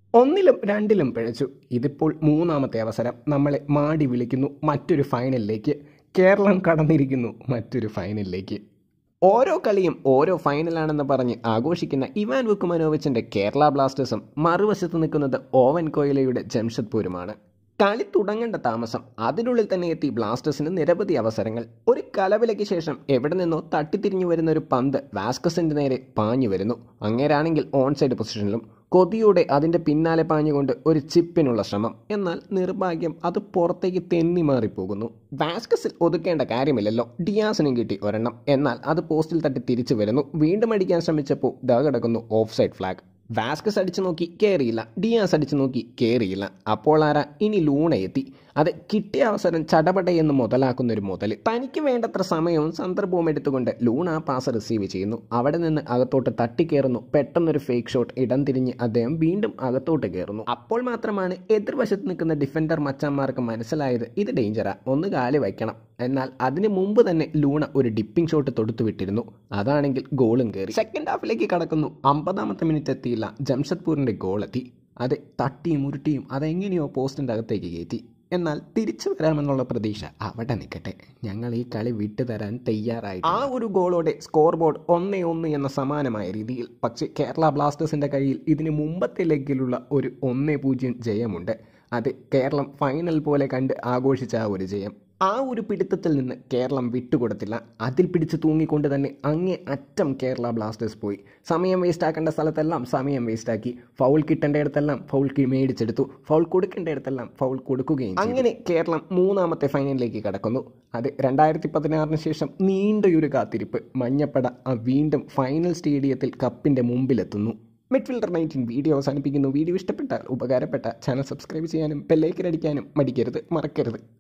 ഒന്നിലും രണ്ടിലും പിഴച്ചു ഇതിപ്പോൾ മൂന്നാമത്തെ അവസരം നമ്മളെ മാടി വിളിക്കുന്നു മറ്റൊരു ഫൈനലിലേക്ക് കേരളം കടന്നിരിക്കുന്നു മറ്റൊരു ഫൈനലിലേക്ക് ഓരോ കളിയും ഓരോ ഫൈനലാണെന്ന് പറഞ്ഞ് ആഘോഷിക്കുന്ന ഇവാൻ വുക്കുമനോവിച്ചിന്റെ കേരള ബ്ലാസ്റ്റേഴ്സും മറുവശത്ത് നിൽക്കുന്നത് ഓവൻ കോയിലയുടെ ജംഷഡ്പൂരുമാണ് കളി തുടങ്ങേണ്ട താമസം അതിനുള്ളിൽ തന്നെ എത്തി ബ്ലാസ്റ്റേഴ്സിന് നിരവധി അവസരങ്ങൾ ഒരു കലവിലയ്ക്ക് ശേഷം എവിടെ നിന്നോ തട്ടിത്തിരിഞ്ഞു വരുന്ന ഒരു പന്ത് വാസ്കസിന്റെ നേരെ പാഞ്ഞു വരുന്നു അങ്ങേരാണെങ്കിൽ ഓൺ സൈഡ് പൊസിഷനിലും കൊതിയോടെ അതിന്റെ പിന്നാലെ പാഞ്ഞുകൊണ്ട് ഒരു ചിപ്പിനുള്ള ശ്രമം എന്നാൽ നിർഭാഗ്യം അത് പുറത്തേക്ക് തെന്നി മാറിപ്പോകുന്നു വാസ്കസിൽ ഒതുക്കേണ്ട കാര്യമില്ലല്ലോ ഡിയാസിനും കിട്ടി ഒരെണ്ണം എന്നാൽ അത് പോസ്റ്റിൽ തട്ടി തിരിച്ചു വരുന്നു വീണ്ടും അടിക്കാൻ ശ്രമിച്ചപ്പോൾ ദാ കിടക്കുന്നു ഓഫ് സൈഡ് ഫ്ലാഗ് വാസ്കസ് അടിച്ചു നോക്കി കയറിയില്ല ഡിയാസ് അടിച്ചു നോക്കി കയറിയില്ല അപ്പോൾ ആരാ ഇനി ലൂണ എത്തി അത് കിട്ടിയ അവസരം ചടപടയെന്ന് മുതലാക്കുന്ന ഒരു മുതൽ തനിക്ക് വേണ്ടത്ര സമയവും സന്ദർഭവും എടുത്തുകൊണ്ട് ലൂണ ആ പാസ് റിസീവ് ചെയ്യുന്നു അവിടെ നിന്ന് അകത്തോട്ട് തട്ടിക്കയറുന്നു പെട്ടെന്നൊരു ഫേക്ക് ഷോട്ട് ഇടം തിരിഞ്ഞ് അദ്ദേഹം വീണ്ടും അകത്തോട്ട് കയറുന്നു അപ്പോൾ മാത്രമാണ് എതിർവശത്ത് നിൽക്കുന്ന ഡിഫൻഡർ മച്ചന്മാർക്ക് മനസ്സിലായത് ഇത് ഡേഞ്ചറാ ഒന്ന് കാല് വയ്ക്കണം എന്നാൽ അതിന് മുമ്പ് തന്നെ ലൂണ ഒരു ഡിപ്പിംഗ് ഷോട്ട് തൊടുത്തു വിട്ടിരുന്നു അതാണെങ്കിൽ ഗോളും കയറി സെക്കൻഡ് ഹാഫിലേക്ക് കടക്കുന്നു അമ്പതാമത്തെ മിനിറ്റ് എത്തിയില്ല ജംഷഡ്പൂരിന്റെ ഗോൾ എത്തി അത് തട്ടിയും ഉരുട്ടിയും അതെങ്ങനെയോ പോസ്റ്റിന്റെ അകത്തേക്ക് കയറ്റി എന്നാൽ തിരിച്ചു വരാമെന്നുള്ള പ്രതീക്ഷ അവിടെ നിൽക്കട്ടെ ഞങ്ങൾ ഈ കളി വിട്ടുതരാൻ തയ്യാറായി ആ ഒരു ഗോളോടെ സ്കോർ ബോർഡ് ഒന്നേ ഒന്ന് എന്ന സമാനമായ രീതിയിൽ പക്ഷേ കേരള ബ്ലാസ്റ്റേഴ്സിന്റെ കയ്യിൽ ഇതിന് മുമ്പത്തെ ലെഗിലുള്ള ഒരു ഒന്നേ പൂജ്യം ജയമുണ്ട് അത് കേരളം ഫൈനൽ പോലെ കണ്ട് ആഘോഷിച്ച ആ ഒരു ജയം ആ ഒരു പിടുത്തത്തിൽ നിന്ന് കേരളം വിട്ടുകൊടുത്തില്ല അതിൽ പിടിച്ച് തൂങ്ങിക്കൊണ്ട് തന്നെ അങ്ങേ അറ്റം കേരള ബ്ലാസ്റ്റേഴ്സ് പോയി സമയം വേസ്റ്റ് ആക്കേണ്ട സ്ഥലത്തെല്ലാം സമയം വേസ്റ്റ് ആക്കി ഫൗൾ കിട്ടേണ്ട ഇടത്തെല്ലാം ഫൗൾ മേടിച്ചെടുത്തു ഫൗൾ കൊടുക്കേണ്ട ഇടത്തെല്ലാം ഫൗൾ കൊടുക്കുകയും അങ്ങനെ കേരളം മൂന്നാമത്തെ ഫൈനലിലേക്ക് കടക്കുന്നു അത് രണ്ടായിരത്തി പതിനാറിന് ശേഷം നീണ്ടൊരു കാത്തിരിപ്പ് മഞ്ഞപ്പട ആ വീണ്ടും ഫൈനൽ സ്റ്റേഡിയത്തിൽ കപ്പിന്റെ മുമ്പിലെത്തുന്നു മിഡ്ഫീൽഡർ നൈൻറ്റീൻ വീഡിയോ അവസാനിപ്പിക്കുന്നു വീഡിയോ ഇഷ്ടപ്പെട്ടാൽ ഉപകാരപ്പെട്ട ചാനൽ സബ്സ്ക്രൈബ് ചെയ്യാനും ബെല്ലൈക്കൻ അടിക്കാനും മടിക്കരുത് മറക്കരുത്